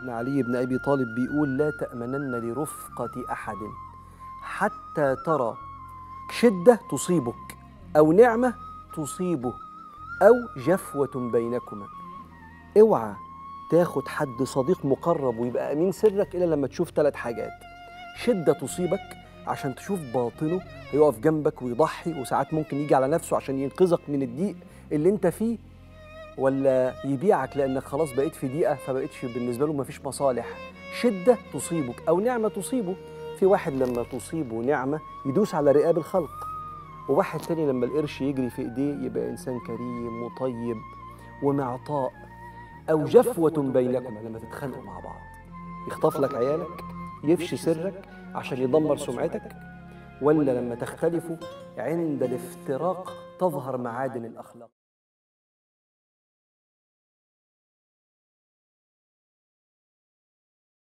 سيدنا علي بن ابي طالب بيقول لا تامنن لرفقه احد حتى ترى شده تصيبك او نعمه تصيبه او جفوه بينكما اوعى تاخد حد صديق مقرب ويبقى امين سرك الا لما تشوف ثلاث حاجات شده تصيبك عشان تشوف باطنه هيقف جنبك ويضحي وساعات ممكن يجي على نفسه عشان ينقذك من الضيق اللي انت فيه ولا يبيعك لانك خلاص بقيت في ضيقه فبقيتش بالنسبه له مفيش مصالح شده تصيبك او نعمه تصيبه في واحد لما تصيبه نعمه يدوس على رقاب الخلق وواحد تاني لما القرش يجري في ايديه يبقى انسان كريم وطيب ومعطاء او جفوه بينكما لما تتخانقوا مع بعض يخطف لك عيالك يفشي سرك عشان يدمر سمعتك ولا لما تختلفوا عند الافتراق تظهر معادن الاخلاق